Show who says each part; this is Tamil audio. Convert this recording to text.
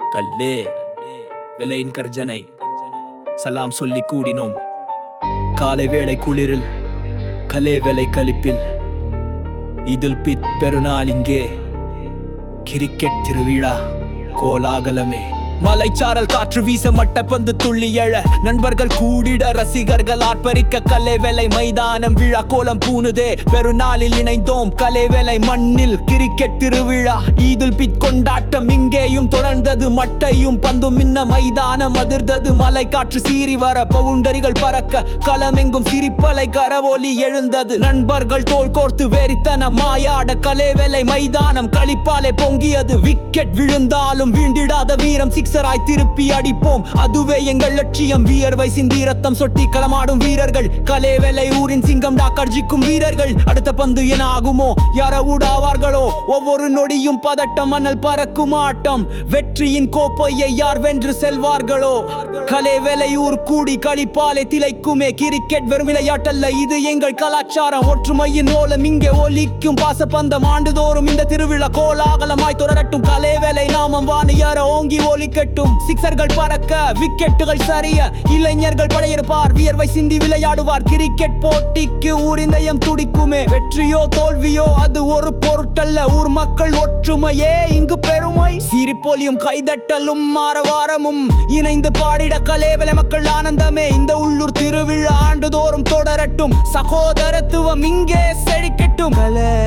Speaker 1: கல்லே விலையின் கர்ஜனை சலாம் சொல்லி கூடினோம் காலை வேளை குளிரில் கலே வேலை கழிப்பில் இதில் பித் பெருநாள் இங்கே கிரிக்கெட் திருவிழா கோலாகலமே மலைச்சாரல் காற்று வீச மட்டப்பந்து துள்ளி எழ நண்பர்கள் கூடிட ரசிகர்கள் ஆர்ப்பரிக்க கலை வேலை மைதானம் விழா கோலம் பூணுதே பெருநாளில் இணைந்தோம் கலை வேலை மண்ணில் கிரிக்கெட் திருவிழா ஈதுல் பித் கொண்டாட்டம் இங்கேயும் தொடர்ந்தது மட்டையும் பந்தும் மின்ன மைதானம் அதிர்ந்தது மலை காற்று சீறி வர பவுண்டரிகள் பறக்க களமெங்கும் சிரிப்பலை கரவொலி எழுந்தது நண்பர்கள் தோல் கோர்த்து வெறித்தன மாயாட கலை வேலை மைதானம் களிப்பாலே பொங்கியது விக்கெட் விழுந்தாலும் வீண்டிடாத வீரம் சிக்ஸராய் திருப்பி அடிப்போம் அதுவே எங்கள் லட்சியம் வியர்வை சிந்தி ரத்தம் சொட்டி களமாடும் வீரர்கள் கலேவேலை ஊரின் சிங்கம் டாக்கர்ஜிக்கும் வீரர்கள் அடுத்த பந்து என ஆகுமோ யார ஊடாவார்களோ ஒவ்வொரு நொடியும் பதட்டம் மணல் பறக்கும் ஆட்டம் வெற்றியின் கோப்பையை யார் வென்று செல்வார்களோ கலேவேலை ஊர் கூடி களிப்பாலே திளைக்குமே கிரிக்கெட் வெறும் விளையாட்டல்ல இது எங்கள் கலாச்சாரம் ஒற்றுமையின் ஓலம் இங்கே ஒலிக்கும் பாசப்பந்தம் ஆண்டுதோறும் இந்த திருவிழா கோலாகலமாய் தொடரட்டும் கலேவேலை நாமம் வாணியார ஓங்கி ஒலிக்கட்டும் சிக்ஸர்கள் பறக்க விக்கெட்டுகள் சரிய இளைஞர்கள் படையெடுப்பார் வியர்வை சிந்தி விளையாடுவார் கிரிக்கெட் போட்டிக்கு ஊரிந்தயம் துடிக்குமே வெற்றியோ தோல்வியோ அது ஒரு பொருட்டல்ல ஊர் மக்கள் ஒற்றுமையே இங்கு பெருமை சிரிப்பொலியும் கைதட்டலும் மாரவாரமும் இணைந்து பாடிட கலேவல மக்கள் ஆனந்தமே இந்த உள்ளூர் திருவிழா ஆண்டுதோறும் தொடரட்டும் சகோதரத்துவம் இங்கே செழிக்கட்டும் கலே